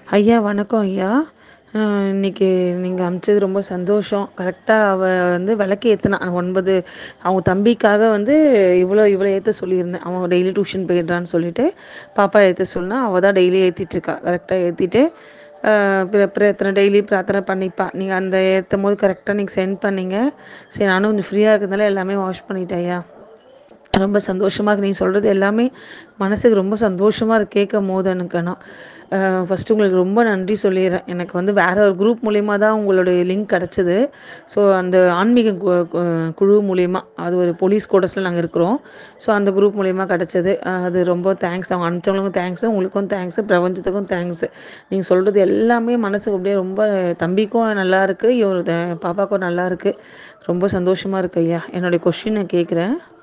ஐயா வணக்கம் ஐயா இன்னைக்கு நீங்கள் அனுப்பிச்சது ரொம்ப சந்தோஷம் கரெக்டாக அவள் வந்து விளக்கு ஏற்றினா ஒன்பது அவங்க தம்பிக்காக வந்து இவ்வளோ இவ்வளோ ஏற்ற சொல்லியிருந்தேன் அவன் டெய்லி டியூஷன் போயிடுறான்னு சொல்லிட்டு பாப்பா ஏற்ற சொன்னா அவள் தான் டெய்லி ஏற்றிட்டுருக்கா கரெக்டாக ஏற்றிட்டு பிரார்த்தனை டெய்லி பிரார்த்தனை பண்ணிப்பா நீங்கள் அந்த ஏற்றும் போது கரெக்டாக நீங்கள் சென்ட் பண்ணீங்க சரி நானும் கொஞ்சம் ஃப்ரீயாக இருக்கிறதுனால எல்லாமே வாஷ் பண்ணிட்டேன் ஐயா ரொம்ப சந்தோஷமாக இருக்கு நீங்கள் சொல்கிறது எல்லாமே மனசுக்கு ரொம்ப சந்தோஷமாக இருக்கு கேட்கும் போது எனக்கு ஆனால் ஃபஸ்ட்டு உங்களுக்கு ரொம்ப நன்றி சொல்லிடுறேன் எனக்கு வந்து வேற ஒரு குரூப் மூலிமா தான் உங்களுடைய லிங்க் கிடச்சிது ஸோ அந்த ஆன்மீக கு கு குழு மூலிமா அது ஒரு போலீஸ் கோட்டஸில் நாங்கள் இருக்கிறோம் ஸோ அந்த குரூப் மூலிமா கிடச்சது அது ரொம்ப தேங்க்ஸ் அவங்க அனுப்பிச்சவங்களுக்கும் தேங்க்ஸு உங்களுக்கும் தேங்க்ஸு பிரபஞ்சத்துக்கும் தேங்க்ஸு நீங்கள் சொல்கிறது எல்லாமே மனசுக்கு அப்படியே ரொம்ப தம்பிக்கும் நல்லா இருக்குது இவர் பாப்பாவுக்கும் நல்லா இருக்குது ரொம்ப சந்தோஷமாக இருக்கு ஐயா என்னுடைய கொஷின் நான் கேட்குறேன்